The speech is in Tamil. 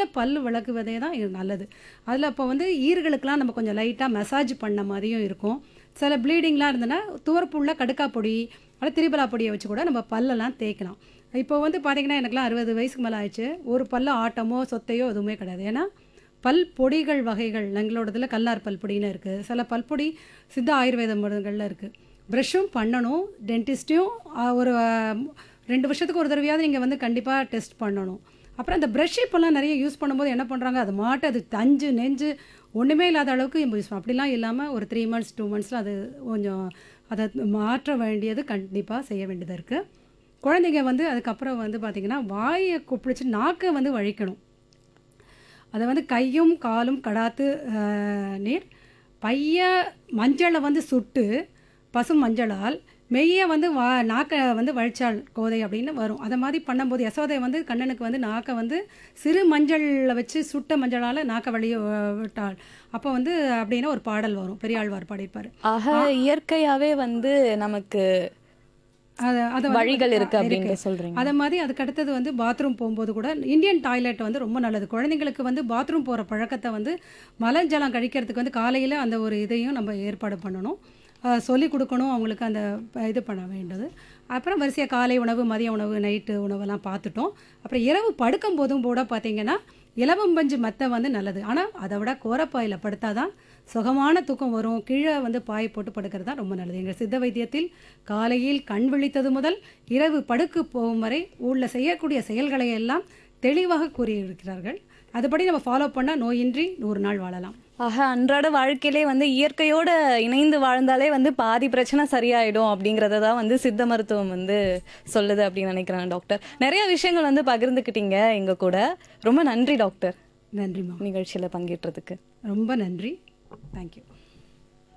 கையில் பல் விளக்குவதே தான் இது நல்லது அதில் இப்போ வந்து ஈர்களுக்கெலாம் நம்ம கொஞ்சம் லைட்டாக மசாஜ் பண்ண மாதிரியும் இருக்கும் சில ப்ளீடிங்லாம் இருந்ததுன்னா துவர்ப்புள்ள கடுக்கா பொடி அல்லது திரிபலா பொடியை வச்சு கூட நம்ம பல்லெல்லாம் தேய்க்கலாம் இப்போ வந்து பார்த்தீங்கன்னா எனக்குலாம் அறுபது வயசுக்கு மேலே ஆயிடுச்சு ஒரு பல்ல ஆட்டமோ சொத்தையோ எதுவுமே கிடையாது ஏன்னா பல் பொடிகள் வகைகள் எங்களோடதுல கல்லார் பல் பொடின்னு இருக்குது சில பல்பொடி சித்த ஆயுர்வேத மருந்துகளில் இருக்குது ப்ரஷ்ஷும் பண்ணணும் டென்டிஸ்ட்டையும் ஒரு ஆஹ், ரெண்டு வருஷத்துக்கு ஒரு தடவையாவது நீங்கள் வந்து கண்டிப்பாக டெஸ்ட் பண்ணணும் அப்புறம் அந்த ப்ரஷ் இப்போல்லாம் நிறைய யூஸ் பண்ணும்போது என்ன பண்ணுறாங்க அது மாட்டு அது தஞ்சு நெஞ்சு ஒன்றுமே இல்லாத அளவுக்கு யூஸ் பண்ணும் அப்படிலாம் இல்லாமல் ஒரு த்ரீ மந்த்ஸ் டூ மந்த்ஸில் அது கொஞ்சம் அதை மாற்ற வேண்டியது கண்டிப்பாக செய்ய வேண்டியதாக இருக்குது குழந்தைங்க வந்து அதுக்கப்புறம் வந்து பார்த்திங்கன்னா வாயை குப்பிடிச்சு நாக்கை வந்து வழிக்கணும் அதை வந்து கையும் காலும் கடாத்து அஹ், நீர் பைய மஞ்சளை வந்து சுட்டு பசும் மஞ்சளால் மெய்ய வந்து வா நாக்கை வந்து வழிச்சாள் கோதை அப்படின்னு வரும் அதை மாதிரி பண்ணும்போது யசோதை வந்து கண்ணனுக்கு வந்து நாக்கை வந்து சிறு மஞ்சளில் வச்சு சுட்ட மஞ்சளால் நாக்கை வழிய அஹ், விட்டாள் அப்போ வந்து அப்படின்னு ஒரு பாடல் வரும் பெரியாழ்வார் பாடியிருப்பார் ஆக இயற்கையாவே வந்து நமக்கு அது அதை வந்து- வழிகள் இருக்கு அப்படின்னு இருக்கு. சொல்றீங்க அதே மாதிரி அதுக்கு அடுத்தது வந்து பாத்ரூம் போகும்போது கூட இந்தியன் டாய்லெட் வந்து ரொம்ப நல்லது குழந்தைங்களுக்கு வந்து பாத்ரூம் போகிற பழக்கத்தை வந்து மலஜலம் கழிக்கிறதுக்கு வந்து காலையில் அந்த ஒரு இதையும் நம்ம ஏற்பாடு பண்ணணும் சொல்லி கொடுக்கணும் அவங்களுக்கு அந்த ப- இது பண்ண வேண்டியது அப்புறம் வரிசையாக காலை உணவு மதிய உணவு நைட்டு உணவெல்லாம் பார்த்துட்டோம் அப்புறம் இரவு படுக்கும் போதும் கூட பார்த்தீங்கன்னா இலவம்பஞ்சு மெத்தை வந்து நல்லது ஆனால் அதை விட கோரப்பாயில் படுத்தாதான் சுகமான தூக்கம் வரும் கீழே வந்து பாய் போட்டு படுக்கிறது தான் ரொம்ப நல்லது எங்கள் சித்த வைத்தியத்தில் காலையில் கண் விழித்தது முதல் இரவு படுக்கு போகும் வரை ஊரில் செய்யக்கூடிய செயல்களை எல்லாம் தெளிவாக கூறியிருக்கிறார்கள் அதுபடி நம்ம ஃபாலோ பண்ணால் நோயின்றி நூறு நாள் வாழலாம் ஆக அன்றாட வாழ்க்கையிலே வந்து இயற்கையோட இணைந்து வாழ்ந்தாலே வந்து பாதி பிரச்சனை சரியாயிடும் அப்படிங்கறத தான் வந்து சித்த மருத்துவம் வந்து சொல்லுது அப்படின்னு நினைக்கிறேன் டாக்டர் நிறைய விஷயங்கள் வந்து பகிர்ந்துக்கிட்டீங்க எங்க கூட ரொம்ப நன்றி டாக்டர் நன்றிம்மா நிகழ்ச்சியில பங்கேற்றதுக்கு ரொம்ப நன்றி தேங்க்யூ